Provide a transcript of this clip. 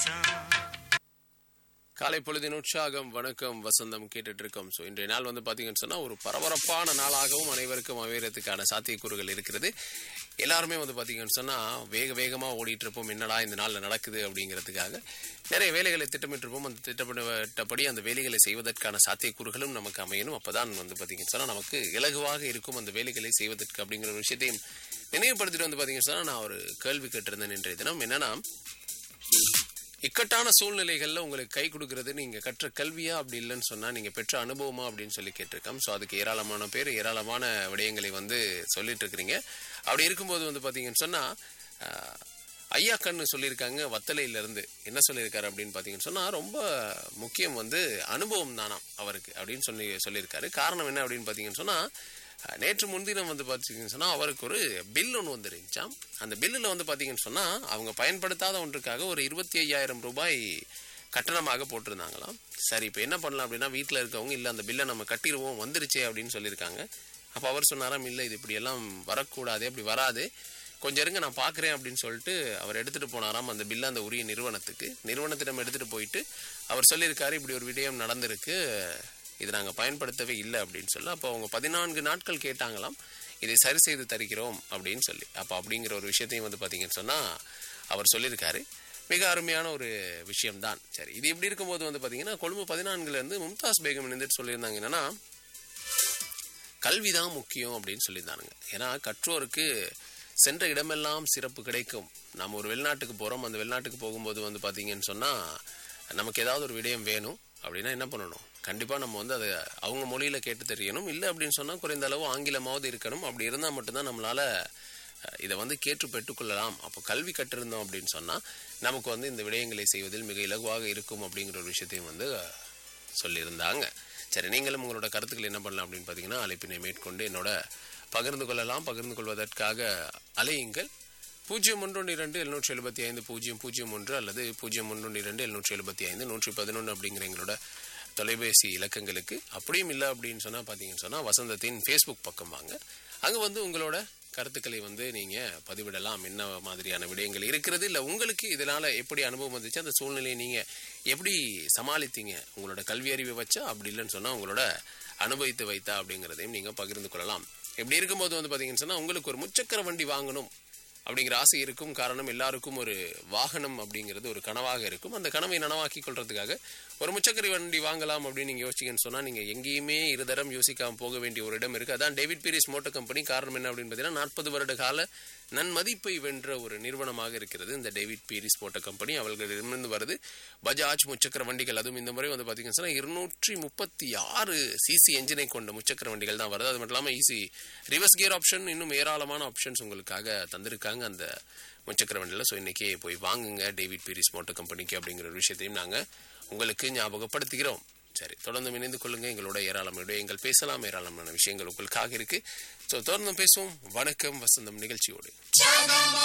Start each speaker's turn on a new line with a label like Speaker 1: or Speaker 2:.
Speaker 1: காலை பொழுதின் உற்சாகம் வணக்கம் வசந்தம் கேட்டுட்டு இருக்கோம் ஸோ இன்றைய நாள் வந்து பார்த்தீங்கன்னு சொன்னால் ஒரு பரபரப்பான நாளாகவும் அனைவருக்கும் அமையறதுக்கான சாத்தியக்கூறுகள் இருக்கிறது எல்லாருமே வந்து பார்த்தீங்கன்னு சொன்னால் வேக வேகமாக ஓடிட்டு இருப்போம் என்னடா இந்த நாளில் நடக்குது அப்படிங்கிறதுக்காக நிறைய வேலைகளை திட்டமிட்டிருப்போம் அந்த திட்டமிட்டபடி அந்த வேலைகளை செய்வதற்கான சாத்தியக்கூறுகளும் நமக்கு அமையணும் அப்பதான் வந்து பார்த்தீங்கன்னு சொன்னால் நமக்கு இலகுவாக இருக்கும் அந்த வேலைகளை செய்வதற்கு அப்படிங்கிற ஒரு விஷயத்தையும் நினைவுபடுத்திட்டு வந்து பார்த்தீங்கன்னு சொன்னால் நான் ஒரு கேள்வி கேட்டிருந்தேன் இன்றைய தினம் என்னன்னா இக்கட்டான சூழ்நிலைகள்ல உங்களுக்கு கை கொடுக்கறது நீங்க கற்ற கல்வியா அப்படி இல்லைன்னு சொன்னா நீங்க பெற்ற அனுபவமா அப்படின்னு சொல்லி கேட்டிருக்கோம் ஸோ அதுக்கு ஏராளமான பேர் ஏராளமான விடயங்களை வந்து சொல்லிட்டு இருக்கிறீங்க அப்படி இருக்கும்போது வந்து பாத்தீங்கன்னு சொன்னா ஆஹ், ஐயா கண்ணு சொல்லியிருக்காங்க வத்தலையில இருந்து என்ன சொல்லியிருக்காரு அப்படின்னு பாத்தீங்கன்னு சொன்னா ரொம்ப முக்கியம் வந்து அனுபவம் தானாம் அவருக்கு அப்படின்னு சொல்லி சொல்லியிருக்காரு காரணம் என்ன அப்படின்னு பாத்தீங்கன்னு சொன்னா அஹ், நேற்று முன்தினம் வந்து பார்த்தீங்கன்னு சொன்னால் அவருக்கு ஒரு பில் ஒன்று வந்துருந்துச்சாம் அந்த பில்லில் வந்து பார்த்தீங்கன்னு சொன்னால் அவங்க பயன்படுத்தாத ஒன்றுக்காக ஒரு இருபத்தி ஐயாயிரம் ரூபாய் கட்டணமாக போட்டிருந்தாங்களாம் சரி இப்போ என்ன பண்ணலாம் அப்படின்னா வீட்டில் இருக்கவங்க இல்லை அந்த பில்லை நம்ம கட்டிடுவோம் வந்துருச்சே அப்படின்னு சொல்லியிருக்காங்க அப்போ அவர் சொன்னாராம் இல்லை இது இப்படியெல்லாம் வரக்கூடாது அப்படி வராது கொஞ்சம் இருங்க நான் பார்க்குறேன் அப்படின்னு சொல்லிட்டு அவர் எடுத்துகிட்டு போனாராம் அந்த பில்லை அந்த உரிய நிறுவனத்துக்கு நிறுவனத்திடம் எடுத்துகிட்டு போயிட்டு அவர் சொல்லியிருக்காரு இப்படி ஒரு விடயம் நடந்திருக்கு இது நாங்கள் பயன்படுத்தவே இல்லை அப்படின்னு சொல்லி அப்போ அவங்க பதினான்கு நாட்கள் கேட்டாங்களாம் இதை சரி செய்து தருகிறோம் அப்படின்னு சொல்லி அப்போ அப்படிங்கிற ஒரு விஷயத்தையும் வந்து பார்த்தீங்கன்னு சொன்னால் அவர் சொல்லியிருக்காரு மிக அருமையான ஒரு விஷயம்தான் சரி இது இப்படி இருக்கும்போது வந்து பார்த்தீங்கன்னா கொழும்பு பதினான்குலேருந்து மும்தாஸ் பேகம் இருந்துட்டு சொல்லியிருந்தாங்க என்னன்னா கல்வி தான் முக்கியம் அப்படின்னு சொல்லியிருந்தானுங்க ஏன்னா கற்றோருக்கு சென்ற இடமெல்லாம் சிறப்பு கிடைக்கும் நம்ம ஒரு வெளிநாட்டுக்கு போகிறோம் அந்த வெளிநாட்டுக்கு போகும்போது வந்து பார்த்தீங்கன்னு சொன்னால் நமக்கு ஏதாவது ஒரு விடயம் வேணும் அப்படின்னா என்ன பண்ணணும் கண்டிப்பாக நம்ம வந்து அதை அவங்க மொழியில் கேட்டு தெரியணும் இல்லை அப்படின்னு சொன்னால் குறைந்த அளவு ஆங்கிலமாவது இருக்கணும் அப்படி இருந்தால் மட்டும்தான் நம்மளால் அஹ், இதை வந்து கேட்டு பெற்றுக்கொள்ளலாம் அப்போ கல்வி கற்றிருந்தோம் அப்படின்னு சொன்னால் நமக்கு வந்து இந்த விடயங்களை செய்வதில் மிக இலகுவாக இருக்கும் அப்படிங்கிற ஒரு விஷயத்தையும் வந்து அஹ், சொல்லியிருந்தாங்க சரி நீங்களும் உங்களோட கருத்துக்கள் என்ன பண்ணலாம் அப்படின்னு பார்த்தீங்கன்னா அழைப்பினை மேற்கொண்டு என்னோட பகிர்ந்து கொள்ளலாம் பகிர்ந்து கொள்வதற்காக அலையுங்கள் பூஜ்ஜியம் ஒன்று இரண்டு எழுநூற்றி எழுபத்தி ஐந்து பூஜ்ஜியம் பூஜ்ஜியம் ஒன்று அல்லது பூஜ்ஜியம் ஒன்று இரண்டு எழுநூற்றி எழுபத்தி ஐந்து நூற்றி பதினொன்று அப்படிங்கிற எங்களோட தொலைபேசி இலக்கங்களுக்கு அப்படியும் இல்லை அப்படின்னு சொன்னால் பார்த்தீங்கன்னு சொன்னால் வசந்தத்தின் ஃபேஸ்புக் பக்கம் வாங்க அங்கே வந்து உங்களோட கருத்துக்களை வந்து நீங்கள் பதிவிடலாம் என்ன மாதிரியான விடயங்கள் இருக்கிறது இல்லை உங்களுக்கு இதனால் எப்படி அனுபவம் வந்துச்சு அந்த சூழ்நிலையை நீங்கள் எப்படி சமாளித்தீங்க உங்களோட கல்வி அறிவை வச்சா அப்படி இல்லைன்னு சொன்னால் உங்களோட அனுபவித்து வைத்தா அப்படிங்கிறதையும் நீங்கள் பகிர்ந்து கொள்ளலாம் எப்படி இருக்கும்போது வந்து பார்த்தீங்கன்னு சொன்னால் உங்களுக்கு ஒரு முச்சக்கர வண்டி வாங்கணும் அப்படிங்கிற ஆசை இருக்கும் காரணம் எல்லாருக்கும் ஒரு வாகனம் அப்படிங்கிறது ஒரு கனவாக இருக்கும் அந்த கனவை நனவாக்கி கொள்றதுக்காக ஒரு முச்சக்கரை வண்டி வாங்கலாம் அப்படின்னு நீங்கள் யோசிச்சிங்கன்னு சொன்னால் நீங்கள் எங்கேயுமே இருதரம் யோசிக்காம போக வேண்டிய ஒரு இடம் இருக்குது அதான் டேவிட் பீரிஸ் மோட்டர் கம்பெனி காரணம் என்ன அப்படின்னு பார்த்தீங்கன்னா நாற்பது வருட கால நன்மதிப்பை வென்ற ஒரு நிறுவனமாக இருக்கிறது இந்த டேவிட் பீரிஸ் மோட்டர் கம்பெனி அவர்களிடமிருந்து வருது பஜாஜ் முச்சக்கர வண்டிகள் அதுவும் இந்த முறை வந்து பார்த்தீங்கன்னு சொன்னால் இருநூற்றி முப்பத்தி ஆறு சிசி என்ஜினை கொண்ட முச்சக்கர வண்டிகள் தான் வருது அது மட்டும் இல்லாமல் ஈஸி ரிவர்ஸ் கியர் ஆப்ஷன் இன்னும் ஏராளமான ஆப்ஷன்ஸ் உங்களுக்காக தந்திருக்காங்க அந்த முச்சக்கர வண்டியில் ஸோ இன்னைக்கே போய் வாங்குங்க டேவிட் பீரிஸ் மோட்டர் கம்பெனிக்கு அப்படிங்கிற ஒரு விஷயத்தையும் நாங்கள் உங்களுக்கு ஞாபகப்படுத்துகிறோம் சரி தொடர்ந்து இணைந்து கொள்ளுங்க எங்களோட ஏராளமான விடயங்கள் பேசலாம் ஏராளமான விஷயங்கள் உங்களுக்காக இருக்கு ஸோ தொடர்ந்து பேசுவோம் வணக்கம் வசந்தம் நிகழ்ச்சியோடு